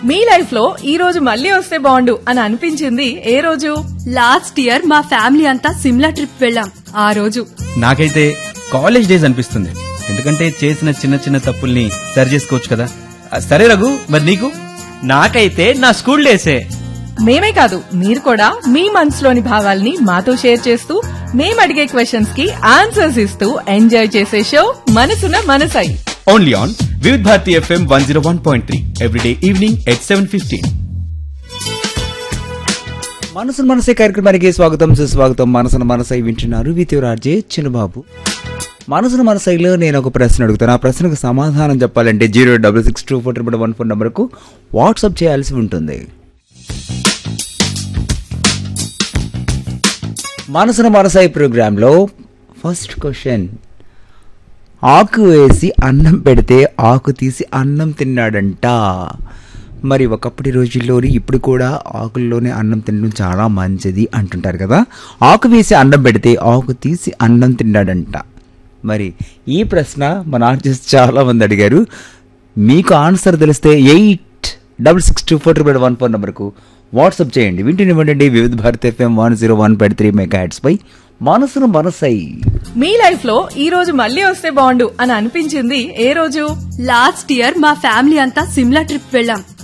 మీ life లో ఈ రోజు మళ్ళీ వస్తే బాగుండు అని అనిపించింది ఏ రోజు లాస్ట్ ఇయర్ మా ఫ్యామిలీ అంతా సిమ్లా ట్రిప్ వెళ్ళాం ఆ రోజు నాకైతే కాలేజ్ డేస్ అనిపిస్తుంది ఎందుకంటే చేసిన చిన్న చిన్న తప్పుల్ని సరి చేసుకోవచ్చు కదా ఆ, సరే రఘు మరి నీకు నాకైతే నా స్కూల్ డేసే మేమే కాదు మీరు కూడా మీ మనసులోని భావాల్ని మాతో షేర్ చేస్తూ మేము అడిగే క్వశ్చన్స్ కి ఆన్సర్స్ ఇస్తూ ఎంజాయ్ చేసే షో మనసున మనసై only on Vividh Bharati FM one zero one point three everyday evening at seven fifteen మనసును మనసే కార్యక్రమానికి స్వాగతం సుస్వాగతం మనసును మనసై వింటున్నారు విత్యురాజే చిన్నబాబు మనసును మనసైలో నేను ఒక ప్రశ్న అడుగుతాను ఆ ప్రశ్నకు సమాధానం చెప్పాలంటే zero double six two four triple one four నెంబర్కు వాట్సాప్ చేయాల్సి ఉంటుంది మనసును మనసై ప్రోగ్రాంలో ఫస్ట్ క్వశ్చన్ ఆకు వేసి అన్నం పెడితే ఆకు తీసి అన్నం తిన్నాడంట మరి ఒకప్పటి రోజుల్లోని ఇప్పుడు కూడా ఆకుల్లోనే అన్నం తినడం చాలా మంచిది అంటుంటారు కదా ఆకు వేసి అన్నం పెడితే ఆకు తీసి అన్నం తిన్నాడంట మరి ఈ ప్రశ్న మన ఆర్టిస్ట్ చాలా మంది అడిగారు మీకు ఆన్సర్ తెలిస్తే eight double six two four triple one four నెంబర్కు వాట్సాప్ చేయండి వింటునివ్వండి Vividh Bharat FM one zero one point three mega పై మనసును మనసై మీ లైఫ్ లో ఈ రోజు మళ్ళీ వస్తే బాగుండు అని అనిపించింది ఏ రోజు లాస్ట్ ఇయర్ మా ఫ్యామిలీ అంతా సిమ్లా ట్రిప్ వెళ్ళాం